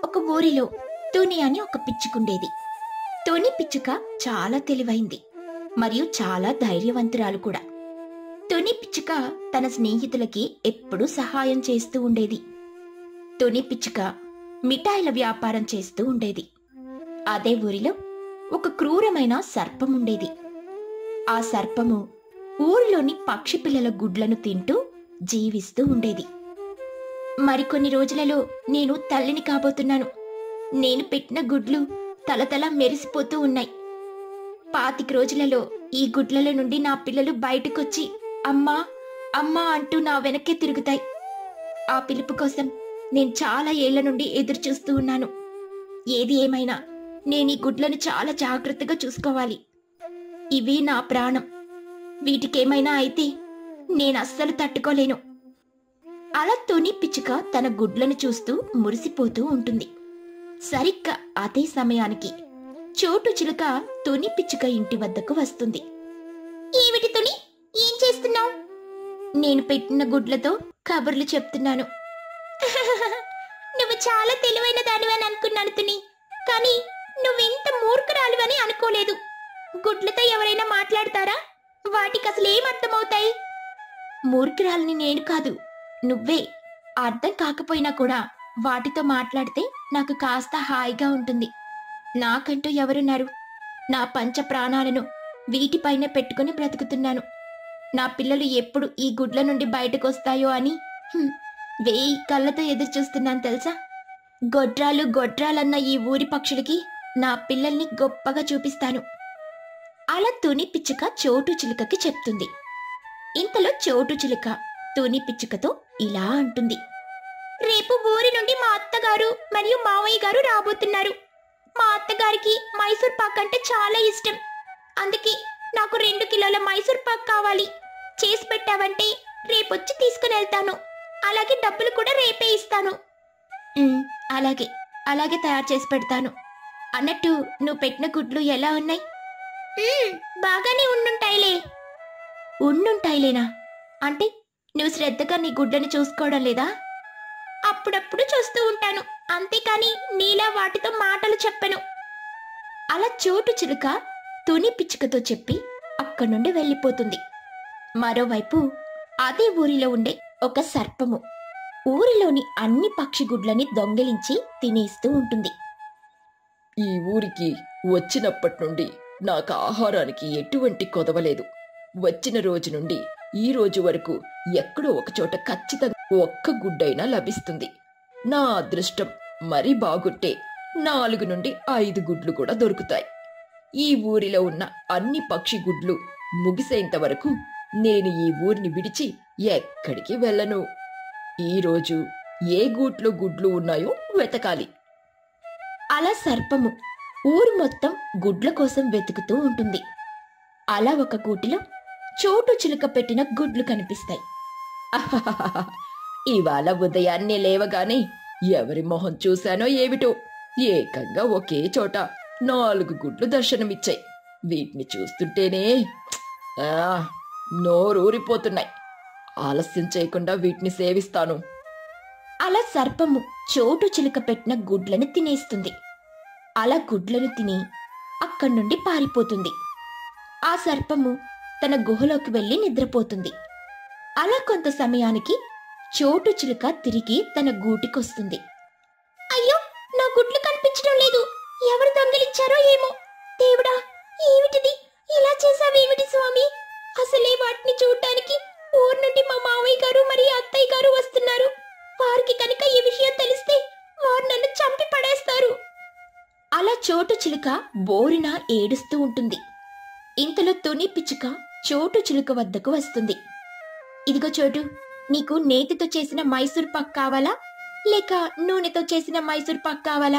ఒక ఊరిలో తుని అని ఒక పిచ్చుకుండేది తుని పిచ్చుక చాలా తెలివైంది మరియు చాలా ధైర్యవంతురాలు కూడా తుని పిచ్చుక తన స్నేహితులకి ఎప్పుడూ సహాయం చేస్తూ ఉండేది తుని పిచ్చుక మిఠాయిల వ్యాపారం చేస్తూ ఉండేది అదే ఊరిలో ఒక క్రూరమైన సర్పం ఉండేది ఆ సర్పము ఊరిలోని పక్షి పిల్లల గుడ్లను తింటూ జీవిస్తూ ఉండేది మరికొన్ని రోజులలో నేను తల్లిని కాబోతున్నాను నేను పెట్టిన గుడ్లు తలతల మెరిసిపోతూ ఉన్నాయి పాతిక రోజులలో ఈ గుడ్లలో నుండి నా పిల్లలు బయటకొచ్చి అమ్మా అమ్మా అంటూ నా వెనక్కే తిరుగుతాయి ఆ పిలుపు కోసం నేను చాలా ఏళ్ల నుండి ఎదురు చూస్తూ ఉన్నాను ఏది ఏమైనా నేను ఈ గుడ్లను చాలా జాగ్రత్తగా చూసుకోవాలి ఇవి నా ప్రాణం వీటికేమైనా అయితే నేను అస్సలు తట్టుకోలేను అలా తుని పిచ్చుక తన గుడ్లను చూస్తూ మురిసిపోతూ ఉంటుంది సరిగ్గా అదే సమయానికి చోటు చిలుక తుని పిచ్చుక ఇంటి వద్దకు వస్తుంది ఏమిటి తుని ఏం చేస్తున్నావు నేను పెట్టిన గుడ్లతో కబుర్లు చెప్తున్నాను నువ్వు చాలా తెలివైన దానివని అనుకున్నాను తుని కానీ నువ్వెంత మూర్ఖరాలివని అనుకోలేదు గుడ్లతో ఎవరైనా మాట్లాడతారా వాటికి అసలు ఏం అర్థమవుతాయి మూర్ఖురాలని నేను కాదు నువ్వే అర్థం కాకపోయినా కూడా వాటితో మాట్లాడితే నాకు కాస్త హాయిగా ఉంటుంది నాకంటూ ఎవరున్నారు నా పంచ ప్రాణాలను వీటిపైన పెట్టుకుని బ్రతుకుతున్నాను నా పిల్లలు ఎప్పుడు ఈ గుడ్ల నుండి బయటకు వస్తాయో అని హ్మ్, వేయి కళ్ళతో ఎదురు చూస్తున్నాను తెలుసా గొడ్రాలు గొడ్రాలన్న ఈ ఊరి పక్షులకి నా పిల్లల్ని గొప్పగా చూపిస్తాను అలా తుని పిచ్చుక చోటు చిలుకకి చెప్తుంది ఇంతలో చోటు చిలుక తుని పిచ్చుకతో ఇలా అంటుంది రేపు ఊరి నుండి మా అత్తగారు మరియు మావయ్య గారు రాబోతున్నారు మా అత్తగారికి మైసూర్ పాక్ అంటే చాలా ఇష్టం అందుకే నాకు రెండు కిలోల మైసూర్ పాక్ కావాలి చేసి పెట్టావంటే రేపొచ్చి తీసుకుని వెళ్తాను అలాగే డబ్బులు కూడా రేపే ఇస్తాను "ఉమ్, అలాగే అలాగే తయారు చేసి పెడతాను అన్నట్టు నువ్వు పెట్టిన గుడ్లు ఎలా ఉన్నాయి "ఉమ్, బాగానే ఉండుంటాయిలే ఉండుంటాయిలేనా అంటే నువ్వు శ్రద్ధగా నీ గుడ్డని చూసుకోవడం లేదా అప్పుడప్పుడు చూస్తూ ఉంటాను అంతేకాని నీలా వాటితో మాటలు చెప్పను అలా చోటు చిలుక తుని పిచ్చుకతో చెప్పి అక్కడి నుండి వెళ్ళిపోతుంది మరోవైపు అదే ఊరిలో ఉండే ఒక సర్పము ఊరిలోని అన్ని పక్షి గుడ్లని దొంగిలించి తినేస్తూ ఉంటుంది ఈ ఊరికి వచ్చినప్పటి నుండి నాకు ఆహారానికి ఎటువంటి కొదవలేదు వచ్చిన రోజు నుండి ఈ రోజు వరకు ఎక్కడో ఒక చోట ఖచ్చితంగా ఒక్క గుడ్డైనా లభిస్తుంది నా అదృష్టం మరీ బాగుంటే నాలుగు నుండి ఐదు గుడ్లు కూడా దొరుకుతాయి ఈ ఊరిలో ఉన్న అన్ని పక్షి గుడ్లు ముగిసేంత వరకు నేను ఈ ఊరిని విడిచి ఎక్కడికి వెళ్ళను ఈరోజు ఏ గూట్లో గుడ్లు ఉన్నాయో వెతకాలి అలా సర్పము ఊరు మొత్తం గుడ్ల కోసం వెతుకుతూ ఉంటుంది అలా ఒక గూటిలో చోటు చిలుక పెట్టిన గుడ్లు కనిపిస్తాయి అహహహహ. ఇవాళ ఉదయాన్నే లేవగానే ఎవరి మొహం చూశానో ఏమిటో ఏకంగా ఒకే చోట నాలుగు గుడ్లు దర్శనమిచ్చాయి వీటిని చూస్తుంటేనే ఆ, నోరూరిపోతున్నాయి ఆలస్యం చేయకుండా వీటిని సేవిస్తాను అలా సర్పము చోటు చిలుక పెట్టిన గుడ్లను తినేస్తుంది అలా గుడ్లను తిని అక్కడి నుండి పారిపోతుంది ఆ సర్పము తన గుహలోకి వెళ్లి నిద్రపోతుంది అలా కొంత సమయానికి చోటు చిలుక తిరిగి తన గూటికొస్తుంది అయ్యో నా గుడ్లు కనిపించడం లేదు ఎవరు దొంగిలించారో ఏమో దేవుడా ఏమిటిది ఇలా చేసావేమిటి స్వామి అసలే వాటిని చూడటానికి ఊరు నుండి మా మావయ్య గారు మరియు అత్తయ్య గారు వస్తున్నారు వారికి కనుక ఈ విషయం తెలిస్తే వారు నన్ను చంపి పడేస్తారు అలా చోటు చిలుక బోరిన ఏడుస్తూ ఉంటుంది ఇంతలో తుని పిచ్చుక చోటు చిలుక వద్దకు వస్తుంది ఇదిగో చోటు నీకు నేతితో చేసిన మైసూర్ పాక్ కావాలా లేక నూనెతో చేసిన మైసూర్ పాక్ కావాలా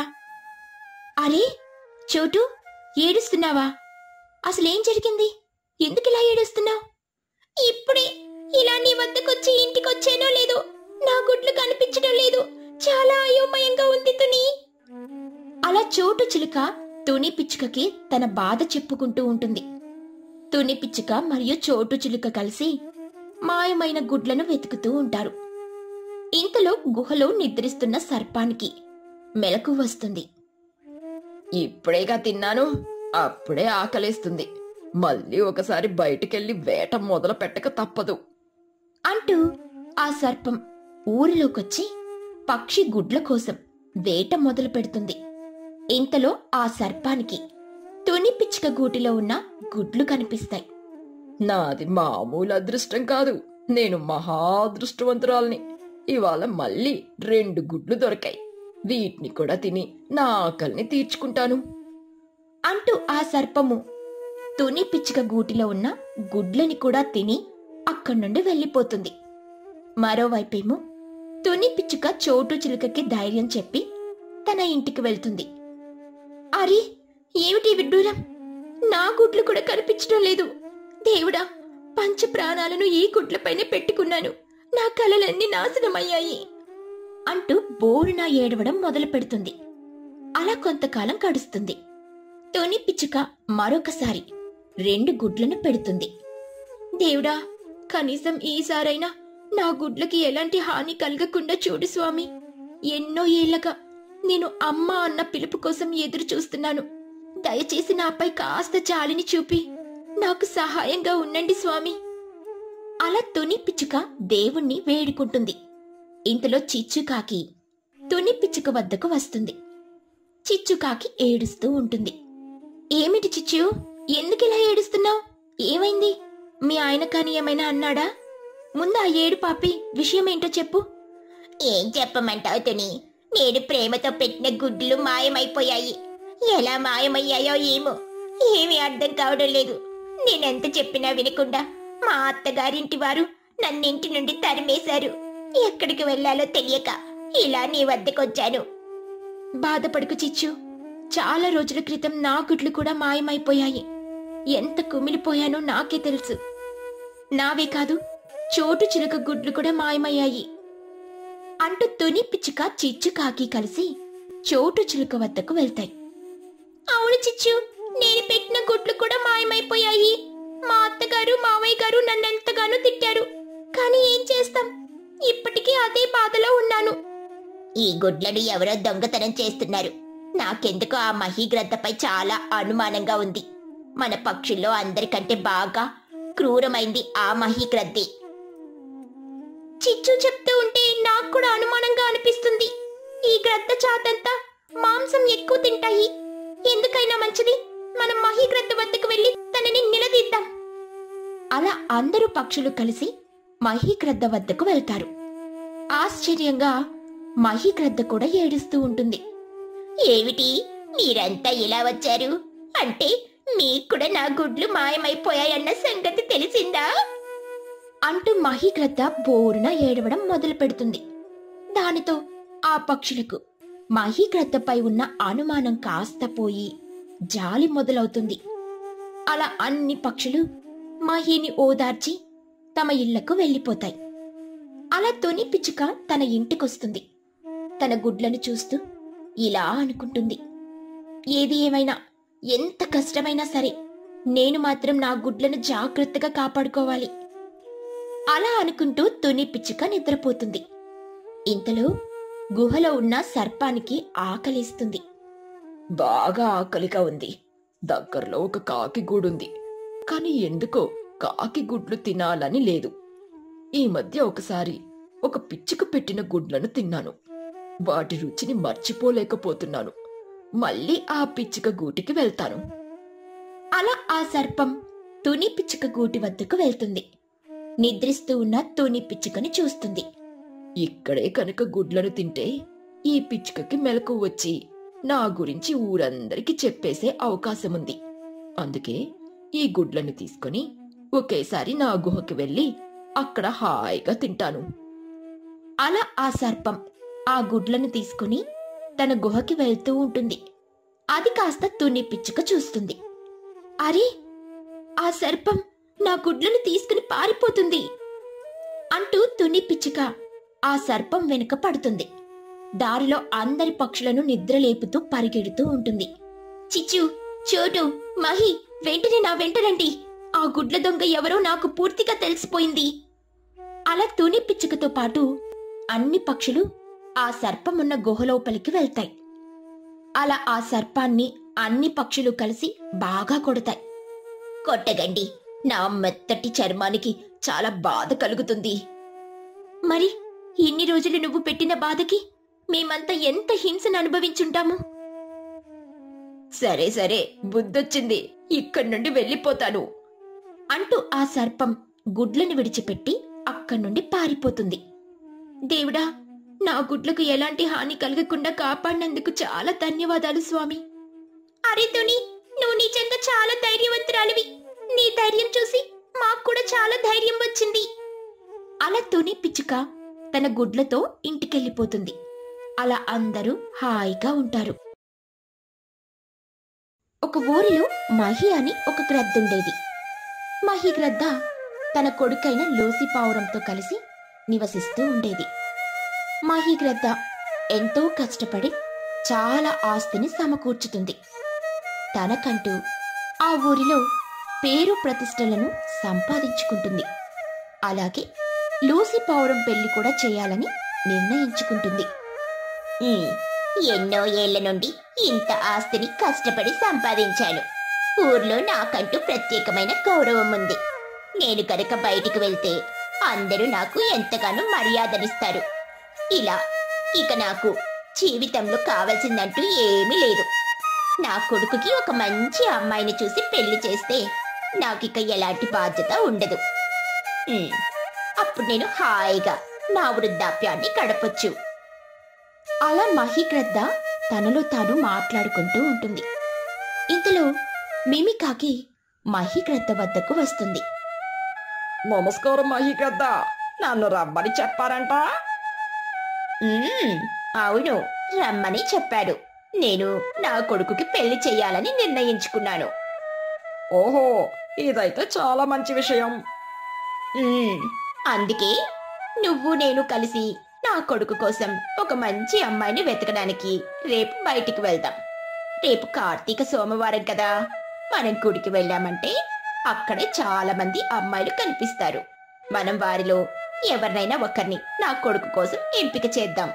అరే చోటు ఏడుస్తున్నావా అసలేం జరిగింది ఎందుకు ఇలా ఏడుస్తున్నావు ఇప్పుడే ఇలా నీ వద్దకొచ్చి ఇంటికొచ్చానో లేదో నా గుడ్లు కనిపించడం లేదు చాలా అయోమయంగా ఉంది తుని అలా చోటు చిలుక తుని పిచ్చుకకి తన బాధ చెప్పుకుంటూ ఉంటుంది తుని పిచ్చుక మరియు చోటు చిలుక కలిసి మాయమైన గుడ్లను వెతుకుతూ ఉంటారు ఇంతలో గుహలో నిద్రిస్తున్న సర్పానికి మెలకు వస్తుంది ఇప్పుడేగా తిన్నాను అప్పుడే ఆకలేస్తుంది మళ్ళీ ఒకసారి బయటికెళ్ళి వేట మొదలు పెట్టక తప్పదు అంటూ ఆ సర్పం ఊరిలోకొచ్చి పక్షి గుడ్ల కోసం వేట మొదలు పెడుతుంది ఇంతలో ఆ సర్పానికి తుని పిచ్చుక గూటిలో ఉన్న గుడ్లు కనిపిస్తాయి నాది మామూలు అదృష్టం కాదు నేను మహా అదృష్టవంతురాల్ని ఇవాళ మళ్ళీ రెండు గుడ్లు దొరికాయి వీటిని కూడా తిని నా ఆకలిని తీర్చుకుంటాను అంటూ ఆ సర్పము తుని పిచ్చుక గూటిలో ఉన్న గుడ్లని కూడా తిని అక్కడి నుండి వెళ్ళిపోతుంది మరోవైపేమో తుని పిచ్చుక చోటు చిలుకకి ధైర్యం చెప్పి తన ఇంటికి వెళ్తుంది అరే ఏమిటి ఈ విడ్డూరం నా గుడ్లు కూడా కనిపించడం లేదు దేవుడా పంచ ప్రాణాలను ఈ గుడ్లపైనే పెట్టుకున్నాను నా కలలన్నీ నాశనమయ్యాయి అంటూ బోరున ఏడవడం మొదలు పెడుతుంది అలా కొంతకాలం గడుస్తుంది తొని పిచ్చుక మరొకసారి రెండు గుడ్లను పెడుతుంది దేవుడా కనీసం ఈసారైనా నా గుడ్లకి ఎలాంటి హాని కలగకుండా చూడు స్వామి ఎన్నో ఏళ్లగా నేను అమ్మ అన్న పిలుపు కోసం ఎదురు చూస్తున్నాను దయచేసి నాపై కాస్త జాలిని చూపి నాకు సహాయంగా ఉండండి స్వామి అలా తుని పిచ్చుక దేవుణ్ణి వేడుకుంటుంది ఇంతలో చిచ్చుకాకి తుని పిచ్చుక వద్దకు వస్తుంది చిచ్చుకాకి ఏడుస్తూ ఉంటుంది ఏమిటి చిచ్చు ఎందుకిలా ఏడుస్తున్నావు ఏమైంది మీ ఆయన కాని ఏమైనా అన్నాడా ముందు ఆ ఏడు పాపి విషయం ఏంటో చెప్పు ఏం చెప్పమంటావు తుని నేను ప్రేమతో పెట్టిన గుడ్లు మాయమైపోయాయి ఎలా మాయమయ్యాయో ఏమో ఏమీ అర్థం కావడం లేదు నేనెంత చెప్పినా వినకుండా మా అత్తగారింటి వారు నన్నింటి నుండి తరిమేశారు ఎక్కడికి వెళ్ళాలో తెలియక ఇలా నీ వద్దకొచ్చాను బాధపడుకు చిచ్చు చాలా రోజుల క్రితం నా గుడ్లు కూడా మాయమైపోయాయి ఎంత కుమిలిపోయానో నాకే తెలుసు నావే కాదు చోటు చిలుక గుడ్లు కూడా మాయమయ్యాయి అంటూ తుని పిచ్చుక చిచ్చు కాకి కలిసి చోటు చిలుక వద్దకు వెళ్తాయి అవును చిచ్చు నేను పెట్టిన గుడ్లు కూడా మాయమైపోయాయి మా అత్తగారు మావయ్య గారు నన్నెంతగానో తిట్టారు కానీ ఏం చేస్తాం ఇప్పటికీ అదే బాధలో ఉన్నాను ఈ గుడ్లను ఎవరో దొంగతనం చేస్తున్నారు నాకెందుకో ఆ మహీగ్రద్దపై చాలా అనుమానంగా ఉంది మన పక్షుల్లో అందరికంటే బాగా క్రూరమైంది ఆ మహీగ్రద్దే చిచ్చు చెప్తూ ఉంటే నాకు కూడా అనుమానంగా అనిపిస్తుంది ఈ గ్రద్ద చాతంతా మాంసం ఎక్కువ తింటాయి ఎందుకైనా మంచిది మనం మహీగ్రద్ద వద్దకు వెళ్లి తనని నిలదీద్దాం అలా అందరూ పక్షులు కలిసి మహీగ్రద్ద వద్దకు వెళ్తారు ఆశ్చర్యంగా మహీగ్రద్ద కూడా ఏడుస్తూ ఉంటుంది ఏమిటి మీరంతా ఇలా వచ్చారు అంటే మీకు కూడా నా గుడ్లు మాయమైపోయాయన్న సంగతి తెలిసిందా అంటూ మహీగ్రద్ద బోరున ఏడవడం మొదలు పెడుతుంది దానితో ఆ పక్షులకు మహీగ్రద్దపై ఉన్న అనుమానం కాస్త పోయి జాలి మొదలవుతుంది అలా అన్ని పక్షులు మహీని ఓదార్చి తమ ఇళ్లకు వెళ్ళిపోతాయి అలా తొని పిచ్చుక తన ఇంటికొస్తుంది తన గుడ్లను చూస్తూ ఇలా అనుకుంటుంది ఏది ఏమైనా ఎంత కష్టమైనా సరే నేను మాత్రం నా గుడ్లను జాగ్రత్తగా కాపాడుకోవాలి అలా అనుకుంటూ తుని పిచ్చుక నిద్రపోతుంది ఇంతలో గుహలో ఉన్న సర్పానికి ఆకలిస్తుంది బాగా ఆకలిగా ఉంది దగ్గరలో ఒక కాకి గూడుంది కాని ఎందుకో కాకి గుడ్లు తినాలని లేదు ఈ మధ్య ఒకసారి ఒక పిచ్చుక పెట్టిన గుడ్లను తిన్నాను వాటి రుచిని మర్చిపోలేకపోతున్నాను మళ్ళీ ఆ పిచ్చుక గూటికి వెళ్తాను అలా ఆ సర్పం తుని పిచ్చుక గూటి వద్దకు వెళ్తుంది నిద్రిస్తూ ఉన్న తుని పిచ్చుకని చూస్తుంది ఇక్కడే కనుక గుడ్లను తింటే ఈ పిచ్చుకకి మెలకు వచ్చి నా గురించి ఊరందరికీ చెప్పేసే అవకాశముంది అందుకే ఈ గుడ్లను తీసుకొని ఒకేసారి నా గుహకి వెళ్ళి అక్కడ హాయిగా తింటాను అలా ఆ సర్పం ఆ గుడ్లను తీసుకుని తన గుహకి వెళ్తూ ఉంటుంది అది కాస్త తుని పిచ్చుక చూస్తుంది అరే ఆ సర్పం నా గుడ్లను తీసుకుని పారిపోతుంది అంటూ తుని పిచ్చుక ఆ సర్పం వెనుక పడుతుంది దారిలో అందరి పక్షులను నిద్రలేపుతూ పరిగెడుతూ ఉంటుంది చిచ్చు చోటు మహి వెంటనే నా వెంట రండి ఆ గుడ్ల దొంగ ఎవరో నాకు పూర్తిగా తెలిసిపోయింది అలా తుని పిచ్చుకతో పాటు అన్ని పక్షులు ఆ సర్పమున్న గుహలోపలికి వెళ్తాయి అలా ఆ సర్పాన్ని అన్ని పక్షులు కలిసి బాగా కొడతాయి కొట్టగండి నా మెత్తటి చర్మానికి చాలా బాధ కలుగుతుంది మరి ఇన్ని రోజులు నువ్వు పెట్టిన బాధకి మేమంతా ఎంత హింసను అనుభవించుంటాము సరే సరే బుద్ధొచ్చింది ఇక్కడి నుండి వెళ్ళిపోతాను అంటూ ఆ సర్పం గుడ్లను విడిచిపెట్టి అక్కడి నుండి పారిపోతుంది దేవుడా నా గుడ్లకు ఎలాంటి హాని కలగకుండా కాపాడినందుకు చాలా ధన్యవాదాలు స్వామి అరే తుని నువ్వు నిజంగా చాలా ధైర్యవంతురాలివి నీ ధైర్యం చూసి మాకు కూడా చాలా ధైర్యం వచ్చింది అలా తుని పిచ్చుక తన గుడ్లతో ఇంటికెళ్ళిపోతుంది అలా అందరూ హాయిగా ఉంటారు ఒక ఊరిలో మహి అని ఒక గ్రద్దుండేది మహి గ్రద్ద తన కొడుకైన లోసి పావురంతో కలిసి నివసిస్తూ ఉండేది మహి గ్రద్ద ఎంతో కష్టపడి చాలా ఆస్తిని సమకూర్చుతుంది తనకంటూ ఆ ఊరిలో పేరు ప్రతిష్టలను సంపాదించుకుంటుంది అలాగే లూసి పావురం పెళ్లి కూడా చేయాలని నిర్ణయించుకుంటుంది ఎన్నో ఏళ్ల నుండి ఇంత ఆస్తిని కష్టపడి సంపాదించాను ఊర్లో నాకంటూ ప్రత్యేకమైన గౌరవం ఉంది నేను కనుక బయటికి వెళ్తే అందరూ నాకు ఎంతగానో మర్యాదనిస్తారు ఇలా ఇక నాకు జీవితంలో కావలసిందంటూ ఏమీ లేదు నా కొడుకుకి ఒక మంచి అమ్మాయిని చూసి పెళ్లి చేస్తే నాకిక ఎలాంటి బాధ్యత ఉండదు ఉమ్, అప్పుడు నేను హాయిగా నా వృద్ధాప్యాన్ని గడపొచ్చు అలా మహిగ్రద్ద తనలో తాను మాట్లాడుకుంటూ ఉంటుంది ఇంతలో మిమికాకి మహిగ్రద్ద వద్దకు వస్తుంది నమస్కారం మహిగద్ద నన్ను రమ్మని చెప్పారంట "ఉమ్, అవును రమ్మని చెప్పాడు నేను నా కొడుకుకి పెళ్లి చేయాలని నిర్ణయించుకున్నాను ఓహో ఇదైతే చాలా మంచి విషయం "ఉమ్, అందుకే నువ్వు నేను కలిసి నా కొడుకు కోసం ఒక మంచి అమ్మాయిని వెతకడానికి రేపు బయటికి వెళ్దాం రేపు కార్తీక సోమవారం కదా మనం గుడికి వెళ్ళామంటే అక్కడే చాలా మంది అమ్మాయిలు కనిపిస్తారు మనం వారిలో ఎవరినైనా ఒకరిని నా కొడుకు కోసం ఎంపిక చేద్దాం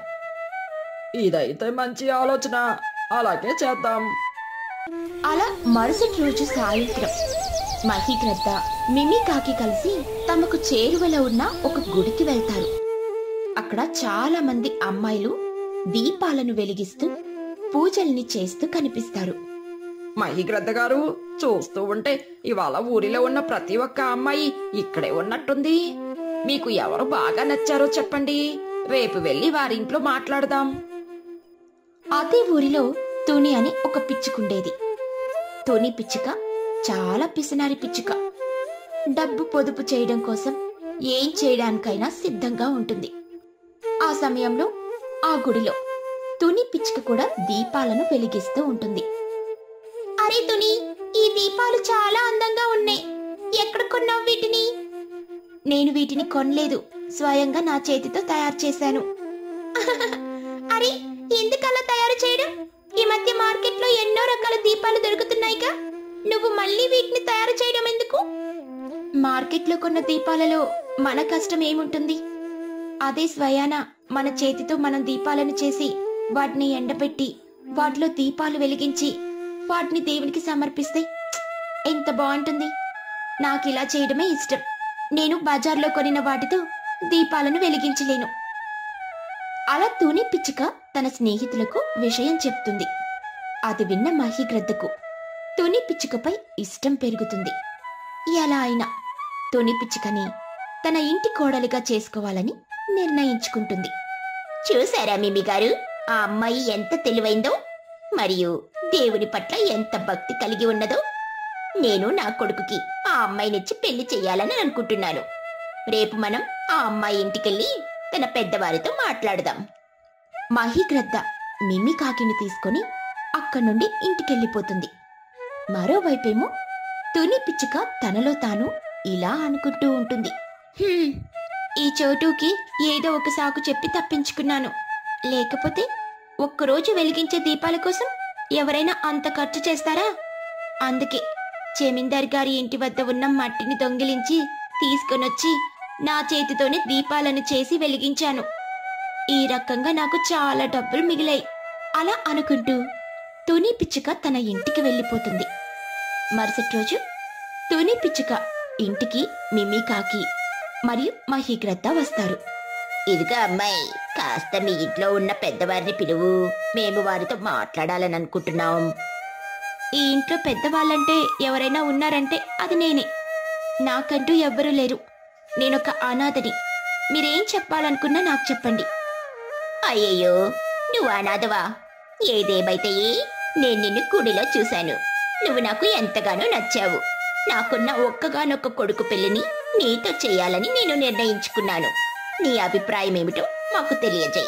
ఇదైతే మంచి ఆలోచన అలాగే చేద్దాం అలా మరుసటి రోజు సాయంత్రం మహిగ్రద్ద మిమికాకి కలిసి తమకు చేరువలో ఉన్న ఒక గుడికి వెళ్తారు అక్కడ చాలా మంది అమ్మాయిలు దీపాలను వెలిగిస్తూ పూజల్ని చేస్తూ కనిపిస్తారు మహిగ్రద్ద గారు చూస్తూ ఉంటే ఇవాళ ఊరిలో ఉన్న ప్రతి ఒక్క అమ్మాయి ఇక్కడే ఉన్నట్టుంది మీకు ఎవరు బాగా నచ్చారో చెప్పండి రేపు వెళ్ళి వారింట్లో మాట్లాడదాం అదే ఊరిలో తుని అని ఒక పిచ్చుకుండేది తుని పిచ్చుక చాలా పిసినారి పిచ్చుక డబ్బు పొదుపు చేయడం కోసం ఏం చేయడానికైనా సిద్ధంగా ఉంటుంది ఆ సమయంలో ఆ గుడిలో తుని పిచ్చుక కూడా దీపాలను వెలిగిస్తూ ఉంటుంది అరే తుని ఈ దీపాలు చాలా అందంగా ఉన్నాయి ఎక్కడ కొన్నావు వీటిని నేను వీటిని కొనలేదు స్వయంగా నా చేతితో తయారు చేశాను అరే ఎందుకలా తయారు చేయడం ఈ మధ్య మార్కెట్లో ఎన్నో రకాల దీపాలు దొరుకుతున్నాయిగా నువ్వు మళ్ళీ వీటిని తయారు చేయడం ఎందుకు మార్కెట్లో కొన్న దీపాలలో మన కష్టం ఏముంటుంది అదే స్వయాన మన చేతితో మనం దీపాలను చేసి వాటిని ఎండబెట్టి వాటిలో దీపాలు వెలిగించి వాటిని దేవునికి సమర్పిస్తే ప్చ్! ఎంత బాగుంటుంది నాకు ఇలా చేయడమే ఇష్టం నేను బజార్లో కొనిన వాటితో దీపాలను వెలిగించలేను అలా తూని పిచ్చుక తన స్నేహితులకు విషయం చెప్తుంది అది విన్న మహిగ్రద్దకు తుని పిచ్చుకపై ఇష్టం పెరుగుతుంది ఎలా అయినా తుని పిచ్చుకని తన ఇంటి కోడలిగా చేసుకోవాలని నిర్ణయించుకుంటుంది చూసారా మిమి గారు ఆ అమ్మాయి ఎంత తెలివైందో మరియు దేవుని పట్ల ఎంత భక్తి కలిగి ఉన్నదో నేను నా కొడుకుకి ఆ అమ్మాయినిచ్చి పెళ్లి చెయ్యాలని అనుకుంటున్నాను రేపు మనం ఆ అమ్మాయి ఇంటికెళ్ళి తన పెద్దవారితో మాట్లాడదాం మహిగ్రద్ద మిమ్మి కాకిని తీసుకొని అక్కడి నుండి ఇంటికెళ్ళిపోతుంది మరోవైపేమో తుని పిచ్చుక తనలో తాను ఇలా అనుకుంటూ ఉంటుంది "హ్మ్, ఈ చోటుకి ఏదో ఒక సాకు చెప్పి తప్పించుకున్నాను లేకపోతే ఒక్కరోజు వెలిగించే దీపాల కోసం ఎవరైనా అంత ఖర్చు చేస్తారా అందుకే జమీందార్ గారి ఇంటి వద్ద ఉన్న మట్టిని దొంగిలించి తీసుకొనొచ్చి నా చేతితోనే దీపాలను చేసి వెలిగించాను ఈ రకంగా నాకు చాలా డబ్బులు మిగిలాయి అలా అనుకుంటూ తుని పిచ్చుక తన ఇంటికి వెళ్ళిపోతుంది మరుసటి రోజు తుని పిచ్చుక ఇంటికి మిమి కాకి మరియు మహీగ్రద్ద వస్తారు ఇదిగో అమ్మాయి కాస్త మీ ఇంట్లో ఉన్న పెద్దవారిని పిలువు మేము వారితో మాట్లాడాలని అనుకుంటున్నాం ఈ ఇంట్లో పెద్దవాళ్ళంటే ఎవరైనా ఉన్నారంటే అది నేనే నాకంటూ ఎవ్వరూ లేరు నేనొక అనాథని మీరేం చెప్పాలనుకున్నా నాకు చెప్పండి అయ్యయ్యో నువ్వు అనాథవా ఏదేమైతే నేను నిన్ను గుడిలో చూశాను నువ్వు నాకు ఎంతగానో నచ్చావు నాకున్న ఒక్కగానొక్క కొడుకు పెళ్లిని నీతో చేయాలని నేను నిర్ణయించుకున్నాను నీ అభిప్రాయం ఏమిటో మాకు తెలియజేయి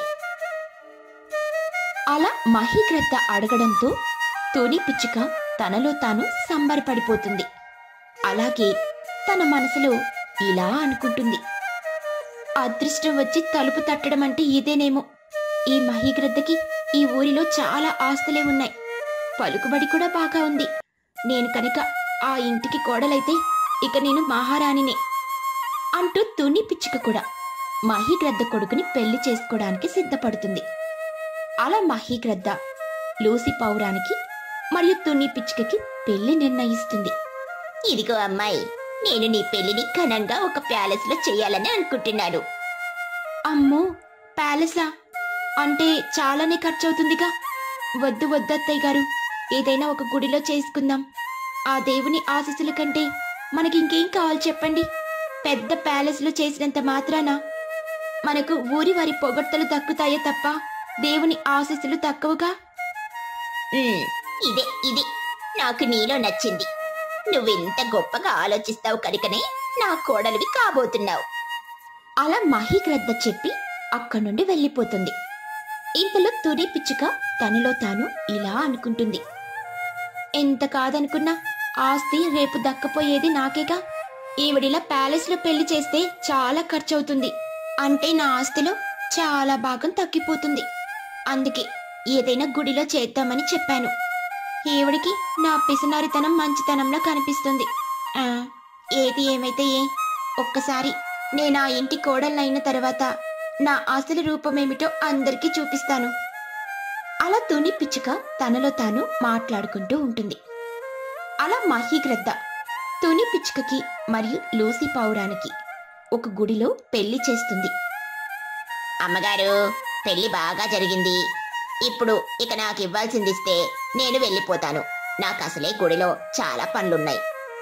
అలా మహీగ్రద్ద అడగడంతో తోని పిచ్చుక తనలో తాను సంబరపడిపోతుంది అలాగే తన మనసులో ఇలా అనుకుంటుంది అదృష్టం వచ్చి తలుపు తట్టడం అంటే ఇదేనేమో ఈ మహీగ్రద్దకి ఈ ఊరిలో చాలా ఆస్తులే ఉన్నాయి పలుకుబడి కూడా బాగా ఉంది నేను కనుక ఆ ఇంటికి కోడలైతే ఇక నేను మహారాణినే అంటూ తుని పిచ్చుక కూడా మహీగ్రద్ద కొడుకుని పెళ్లి చేసుకోవడానికి సిద్ధపడుతుంది అలా మహీగ్రద్ద లూసి పౌరానికి మరియు తుని పిచ్చుకకి పెళ్లి నిర్ణయిస్తుంది ఇదిగో అమ్మాయి నేను నీ పెళ్లిని ఘనంగా ఒక ప్యాలెస్ లో చేయాలని అనుకుంటున్నాను అమ్మో ప్యాలెసా అంటే చాలానే ఖర్చు అవుతుందిగా వద్దు వద్దు అత్తయ్య గారు ఏదైనా ఒక గుడిలో చేసుకుందాం ఆ దేవుని ఆశీస్సుల కంటే మనకి ఇంకేం కావాలి చెప్పండి పెద్ద ప్యాలెస్లో చేసినంత మాత్రాన మనకు ఊరి వారి పొగడ్తలు దక్కుతాయే తప్ప దేవుని ఆశీస్సులు తక్కువగా ఉమ్, ఇదే ఇది నాకు నీలో నచ్చింది నువ్వింత గొప్పగా ఆలోచిస్తావు కనుకనే నా కోడలివి కాబోతున్నావు అలా మహీగ్రద్ద చెప్పి అక్కడి నుండి వెళ్ళిపోతుంది ఇంతలో తుని పిచ్చుక తనలో తాను ఇలా అనుకుంటుంది ఎంత కాదనుకున్నా ఆస్తి రేపు దక్కపోయేది నాకేగా ఈవిడిలా ప్యాలెస్లో పెళ్లి చేస్తే చాలా ఖర్చవుతుంది అంటే నా ఆస్తిలో చాలా భాగం తగ్గిపోతుంది అందుకే ఏదైనా గుడిలో చేద్దామని చెప్పాను ఈవిడికి నా పిసినారితనం మంచితనంలో కనిపిస్తుంది ఆ, ఏది ఏమైతే ఏ ఒక్కసారి నేను ఆ ఇంటి కోడలైన తర్వాత నా అసలు రూపమేమిటో అందరికీ చూపిస్తాను అలా తుని పిచ్చుక తనలో తాను మాట్లాడుకుంటూ ఉంటుంది అలా మహీగ్రద్ద తుని పిచ్చుకకి మరియు లూసి పౌరానికి ఒక గుడిలో పెళ్లి చేస్తుంది అమ్మగారు పెళ్లి బాగా జరిగింది ఇప్పుడు ఇక నాకు ఇవ్వాల్సింది ఇస్తే నేను వెళ్ళిపోతాను నాకు అసలే గుడిలో చాలా పనులున్నాయి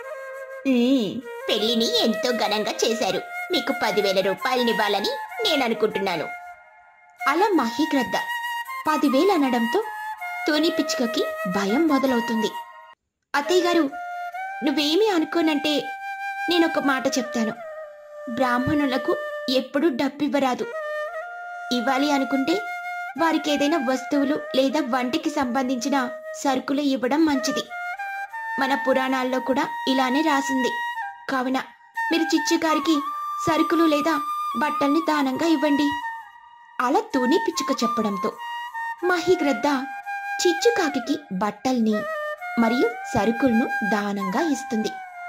ఉమ్, పెళ్లిని ఎంతో ఘనంగా చేశారు మీకు పదివేల రూపాయలనివ్వాలని నేను అనుకుంటున్నాను అలా మహీగ్రద్ద పదివేలు అనడంతో తుని పిచ్చుకకి భయం మొదలవుతుంది అత్తయ్య గారు నువ్వేమీ అనుకోనంటే నేనొక మాట చెప్తాను బ్రాహ్మణులకు ఎప్పుడూ డబ్బివ్వరాదు ఇవ్వాలి అనుకుంటే వారికి ఏదైనా వస్తువులు లేదా వంటికి సంబంధించిన సరుకులు ఇవ్వడం మంచిది మన పురాణాల్లో కూడా ఇలానే రాసింది కావున మీరు చిచ్చుగారికి సరుకులు లేదా బట్టల్ని దానంగా ఇవ్వండి అలా తుని పిచ్చుక చెప్పడంతో మహిగ్రద్ద చిచ్చుకాకి బట్టల్ని మరియు సరుకులను దానంగా ఇస్తుంది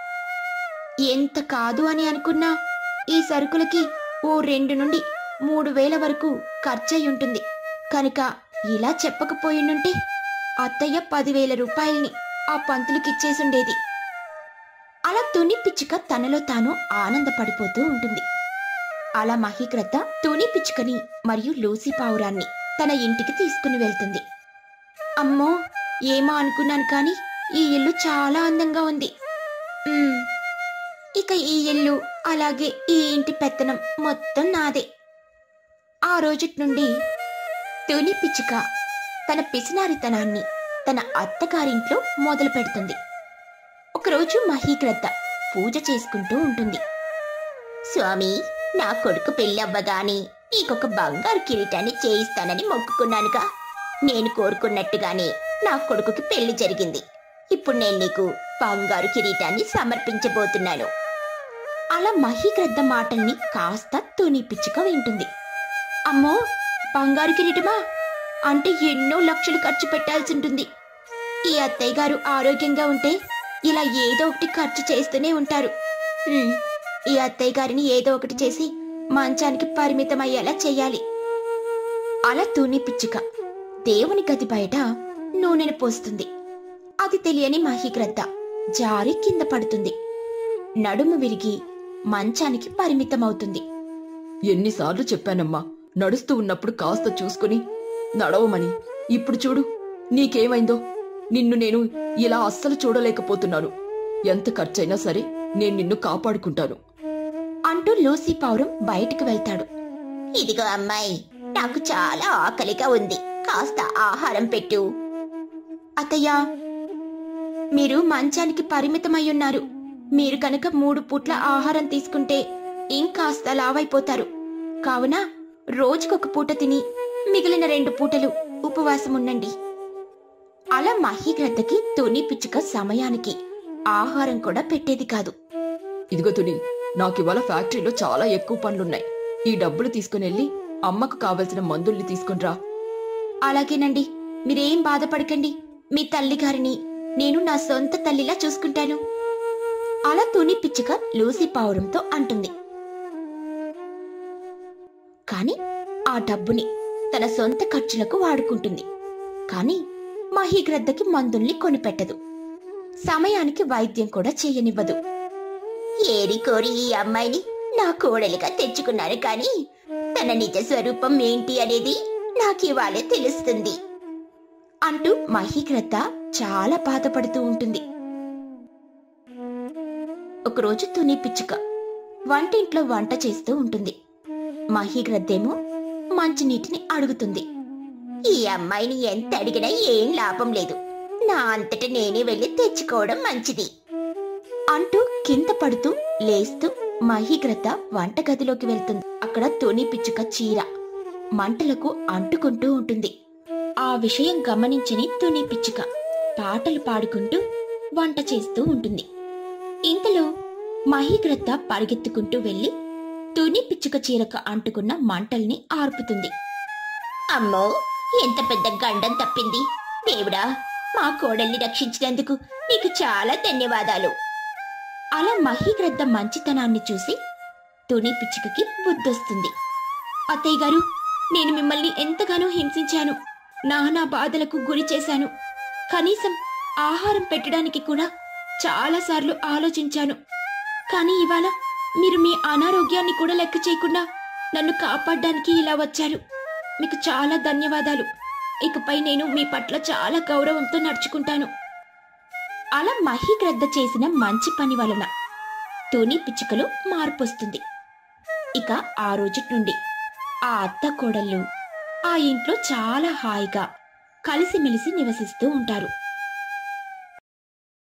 ఎంత కాదు అని అనుకున్నా ఈ సరుకులకి ఓ రెండు నుండి మూడు వేల వరకు ఖర్చయి ఉంటుంది కనుక ఇలా చెప్పకపోయినుంటే అత్తయ్య పదివేల రూపాయల్ని ఆ పంతులకిచ్చేసుండేది అలా తుని పిచ్చుక తనలో తాను ఆనందపడిపోతూ ఉంటుంది అలా మహీగ్రద్ద తుని పిచ్చుకని మరియు లూసి పావురాన్ని తన ఇంటికి తీసుకుని వెళ్తుంది అమ్మో ఏమో అనుకున్నాను కానీ ఈ ఇల్లు చాలా అందంగా ఉంది మ్మ్. ఇక ఈ ఇల్లు అలాగే ఈ ఇంటి పెత్తనం మొత్తం నాదే ఆ రోజుటి నుండి తుని పిచ్చుక తన పిసినారితనాన్ని తన అత్తగారింట్లో మొదలు పెడుతుంది ఒకరోజు మహీగ్రద్ద పూజ చేసుకుంటూ ఉంటుంది స్వామి నా కొడుకు పెళ్ళవ్వగానే నీకొక బంగారు కిరీటాన్ని చేయిస్తానని మొక్కుకున్నానుగా నేను కోరుకున్నట్టుగానే నా కొడుకుకి పెళ్లి జరిగింది ఇప్పుడు నేను నీకు బంగారు కిరీటాన్ని సమర్పించబోతున్నాను అలా మహీగ్రద్ద మాటల్ని కాస్త తుని పిచ్చుక వింటుంది అమ్మో బంగారు కిరీటమా అంటే ఎన్నో లక్షలు ఖర్చు పెట్టాల్సి ఉంటుంది ఈ అత్తయ్య గారు ఆరోగ్యంగా ఉంటే ఇలా ఏదో ఒకటి ఖర్చు చేస్తూనే ఉంటారు హ్మ్, ఈ అత్తయ్య గారిని ఏదో ఒకటి చేసి మంచానికి పరిమితం అయ్యేలా చెయ్యాలి అలా తుని పిచ్చుక దేవుని గది బయట నూనెను పోస్తుంది అది తెలియని మహిగ్రద్ద జారి కింద పడుతుంది నడుము విరిగి మంచానికి పరిమితమవుతుంది ఎన్నిసార్లు చెప్పానమ్మా నడుస్తూ ఉన్నప్పుడు కాస్త చూసుకుని నడవమని ఇప్పుడు చూడు నీకేమైందో నిన్ను నేను ఇలా అస్సలు చూడలేకపోతున్నాను ఎంత ఖర్చైనా సరే నేను నిన్ను కాపాడుకుంటాను అంటూ లూసీ పౌరం బయటకు వెళ్తాడు ఇదిగో అమ్మాయి నాకు చాలా ఆకలిగా ఉంది కాస్త ఆహారం పెట్టు అత్తయ్యా మీరు మంచానికి పరిమితమయ్యున్నారు మీరు కనుక మూడు పూట్ల ఆహారం తీసుకుంటే ఇంకాస్త లావైపోతారు కావున రోజుకొక పూట తిని మిగిలిన రెండు పూటలు ఉపవాసం ఉండండి అలా మహిగ్రద్దకి తుని పిచ్చుక సమయానికి ఆహారం కూడా పెట్టేది కాదు ఇదిగో తుని నాకివాళ ఫ్యాక్టరీలో చాలా ఎక్కువ పనులున్నాయి ఈ డబ్బులు తీసుకునెళ్ళి అమ్మకు కావలసిన మందుల్ని తీసుకునిరా అలాగేనండి మీరేం బాధపడకండి మీ తల్లిగారిని నేను నా సొంత తల్లిలా చూసుకుంటాను అలా తుని పిచ్చుక లూసీ పావురంతో అంటుంది కాని ఆ డబ్బుని తన సొంత ఖర్చులకు వాడుకుంటుంది కాని మహీగ్రద్దకి మందుల్ని కొనిపెట్టదు సమయానికి వైద్యం కూడా చేయనివ్వదు ఏరి కోరి ఈ అమ్మాయిని నా కోడలిగా తెచ్చుకున్నాను కానీ తన నిజ స్వరూపం ఏంటి అనేది నాకు ఇవాళే తెలుస్తుంది అంటూ మహీగ్రద్ద చాలా బాధపడుతూ ఉంటుంది ఒకరోజు తుని పిచ్చుక వంటింట్లో వంట చేస్తూ ఉంటుంది మహీగ్రద్దేమో మంచినీటిని అడుగుతుంది ఈ అమ్మాయిని ఎంత అడిగినా ఏం లాభం లేదు నా అంతట నేనే వెళ్ళి తెచ్చుకోవడం మంచిది అంటూ కింద పడుతూ లేస్తూ మహీగ్రద్ద వంటగదిలోకి వెళ్తుంది అక్కడ తుని పిచ్చుక చీర మంటలకు అంటుకుంటూ ఉంటుంది ఆ విషయం గమనించని తుని పిచ్చుక పాటలు పాడుకుంటూ వంట చేస్తూ ఉంటుంది ఇంతలో మహీగ్రద్ద పరిగెత్తుకుంటూ వెళ్లి తుని పిచ్చుక చీరకు అంటుకున్న మంటల్ని ఆర్పుతుంది అమ్మో ఎంత పెద్ద గండం తప్పింది దేవుడా మా కోడల్ని రక్షించినందుకు నీకు చాలా ధన్యవాదాలు అలా మహీగ్రద్ద మంచితనాన్ని చూసి తుని పిచ్చుకకి బుద్ధొస్తుంది అత్తయ్య గారు నేను మిమ్మల్ని ఎంతగానో హింసించాను నానా బాధలకు గురి చేశాను కనీసం ఆహారం పెట్టడానికి కూడా చాలాసార్లు ఆలోచించాను కానీ ఇవాళ మీరు మీ అనారోగ్యాన్ని కూడా లెక్క చేయకుండా నన్ను కాపాడడానికి ఇలా వచ్చారు మీకు చాలా ధన్యవాదాలు ఇకపై నేను మీ పట్ల చాలా గౌరవంతో నడుచుకుంటాను అలా మహిగ్రద్ద చేసిన మంచి పని వలన తుని పిచ్చుకలో మార్పొస్తుంది ఇక ఆ రోజు నుండి ఆ అత్త కోడళ్ళు ఆ ఇంట్లో చాలా హాయిగా కలిసిమెలిసి నివసిస్తూ ఉంటారు